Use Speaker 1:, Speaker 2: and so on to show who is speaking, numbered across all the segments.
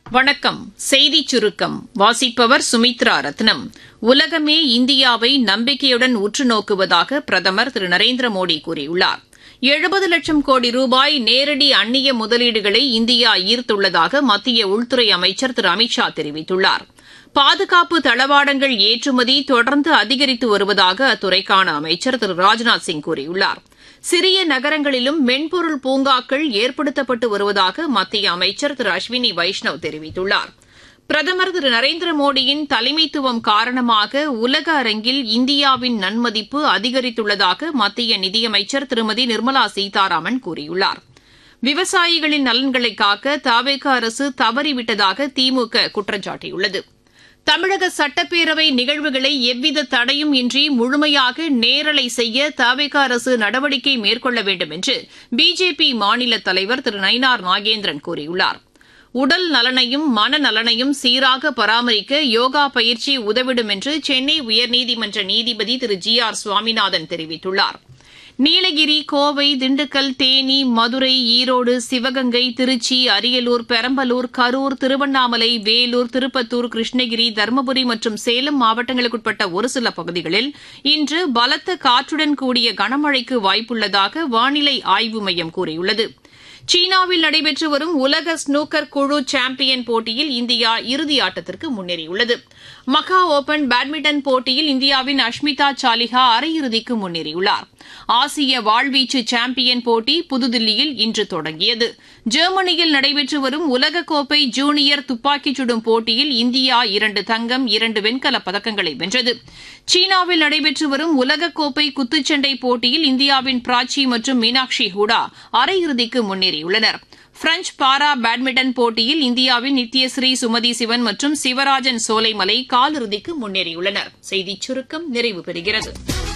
Speaker 1: வணக்கம் செய்திச் சுருக்கம் வாசிப்பவர் சுமித்ரா ரத்னம் உலகமே இந்தியாவை நம்பிக்கையுடன் உற்று நோக்குவதாக பிரதமர் திரு நரேந்திர மோடி கூறியுள்ளார் எழுபது லட்சம் கோடி ரூபாய் நேரடி அந்நிய முதலீடுகளை இந்தியா ஈர்த்துள்ளதாக மத்திய உள்துறை அமைச்சர் திரு அமித் ஷா தெரிவித்துள்ளார் பாதுகாப்பு தளவாடங்கள் ஏற்றுமதி தொடர்ந்து அதிகரித்து வருவதாக அத்துறைக்கான அமைச்சர் திரு ராஜ்நாத் சிங் கூறியுள்ளார் சிறிய நகரங்களிலும் மென்பொருள் பூங்காக்கள் ஏற்படுத்தப்பட்டு வருவதாக மத்திய அமைச்சர் திரு அஸ்வினி வைஷ்ணவ் தெரிவித்துள்ளார் பிரதமர் திரு நரேந்திர மோடியின் தலைமைத்துவம் காரணமாக உலக அரங்கில் இந்தியாவின் நன்மதிப்பு அதிகரித்துள்ளதாக மத்திய நிதியமைச்சர் திருமதி நிர்மலா சீதாராமன் கூறியுள்ளார் விவசாயிகளின் நலன்களை காக்க தாவேக அரசு தவறிவிட்டதாக திமுக குற்றம் சாட்டியுள்ளது தமிழக சட்டப்பேரவை நிகழ்வுகளை எவ்வித தடையும் இன்றி முழுமையாக நேரலை செய்ய தவிக அரசு நடவடிக்கை மேற்கொள்ள வேண்டும் என்று பிஜேபி மாநில தலைவர் திரு நயினார் நாகேந்திரன் கூறியுள்ளார் உடல் நலனையும் மனநலனையும் சீராக பராமரிக்க யோகா பயிற்சி உதவிடும் என்று சென்னை உயர்நீதிமன்ற நீதிபதி திரு ஜி ஆர் சுவாமிநாதன் தெரிவித்துள்ளாா் நீலகிரி கோவை திண்டுக்கல் தேனி மதுரை ஈரோடு சிவகங்கை திருச்சி அரியலூர் பெரம்பலூர் கரூர் திருவண்ணாமலை வேலூர் திருப்பத்தூர் கிருஷ்ணகிரி தருமபுரி மற்றும் சேலம் மாவட்டங்களுக்குட்பட்ட ஒரு சில பகுதிகளில் இன்று பலத்த காற்றுடன் கூடிய கனமழைக்கு வாய்ப்புள்ளதாக வானிலை ஆய்வு மையம் கூறியுள்ளது சீனாவில் நடைபெற்று வரும் உலக ஸ்னூக்கர் குழு சாம்பியன் போட்டியில் இந்தியா இறுதி ஆட்டத்திற்கு முன்னேறியுள்ளது மகா ஓபன் பேட்மிண்டன் போட்டியில் இந்தியாவின் அஷ்மிதா சாலிஹா அரையிறுதிக்கு முன்னேறியுள்ளார் ஆசிய வாழ்வீச்சு சாம்பியன் போட்டி புதுதில்லியில் இன்று தொடங்கியது ஜெர்மனியில் நடைபெற்று வரும் உலகக்கோப்பை ஜூனியர் துப்பாக்கிச் சுடும் போட்டியில் இந்தியா இரண்டு தங்கம் இரண்டு வெண்கலப் பதக்கங்களை வென்றது சீனாவில் நடைபெற்று வரும் உலகக்கோப்பை குத்துச்சண்டை போட்டியில் இந்தியாவின் பிராச்சி மற்றும் மீனாட்சி ஹூடா அரையிறுதிக்கு முன்னேறியுள்ளனா் பிரெஞ்ச் பாரா பேட்மிண்டன் போட்டியில் இந்தியாவின் நித்யஸ்ரீ சுமதி சிவன் மற்றும் சிவராஜன் சோலைமலை காலிறுதிக்கு முன்னேறியுள்ளனர் செய்திச் சுருக்கம் நிறைவு பெறுகிறது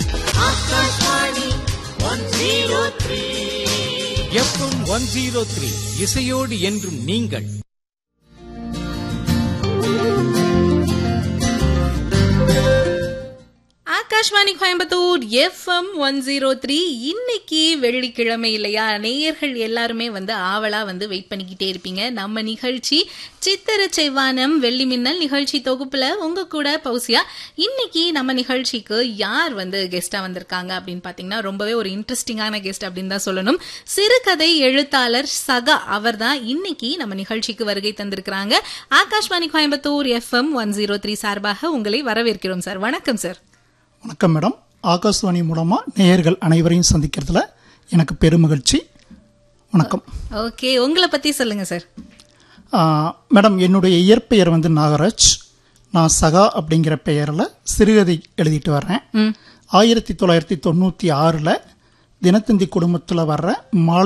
Speaker 2: எஃப்எம் ஒன் ஜீரோ த்ரீ இசையோடு என்றும் நீங்கள்
Speaker 3: Akashvani Coimbatore FM one zero three இன்னைக்கு வெள்ளிக்கிழமை இல்லையா நேயர்கள் எல்லாருமே வந்து ஆவலா வந்து வெயிட் பண்ணிக்கிட்டே இருப்பீங்க நம்ம நிகழ்ச்சி சித்திர செவ்வானம் வெள்ளி மின்னல் நிகழ்ச்சி தொகுப்புல உங்க கூட பௌசியா இன்னைக்கு நம்ம நிகழ்ச்சிக்கு யார் வந்து கெஸ்டா வந்திருக்காங்க அப்படின்னு பாத்தீங்கன்னா ரொம்பவே ஒரு இன்ட்ரெஸ்டிங்கான கெஸ்ட் அப்படின்னு தான் சொல்லணும் சிறுகதை எழுத்தாளர் சகா அவர் தான் இன்னைக்கு நம்ம நிகழ்ச்சிக்கு வருகை தந்திருக்கிறாங்க Akashvani Coimbatore FM one zero three சார்பாக உங்களை வரவேற்கிறோம் சார் வணக்கம் சார்
Speaker 4: வணக்கம் மேடம் ஆகாஷ்வாணி மூலமாக நேயர்கள் அனைவரையும் சந்திக்கிறதுல எனக்கு பெருமகிழ்ச்சி வணக்கம்
Speaker 3: ஓகே உங்களை பத்தி சொல்லுங்க சார்
Speaker 4: ஆ, மேடம் என்னுடைய இயற்பெயர் வந்து நாகராஜ் நான் சகா அப்படிங்கிற பெயரில் சிறுகதை எழுதிட்டு வர்றேன் ஆயிரத்தி தொள்ளாயிரத்தி தொண்ணூற்றி ஆறில் தினத்தந்தி குடும்பத்தில் வர்ற மாலை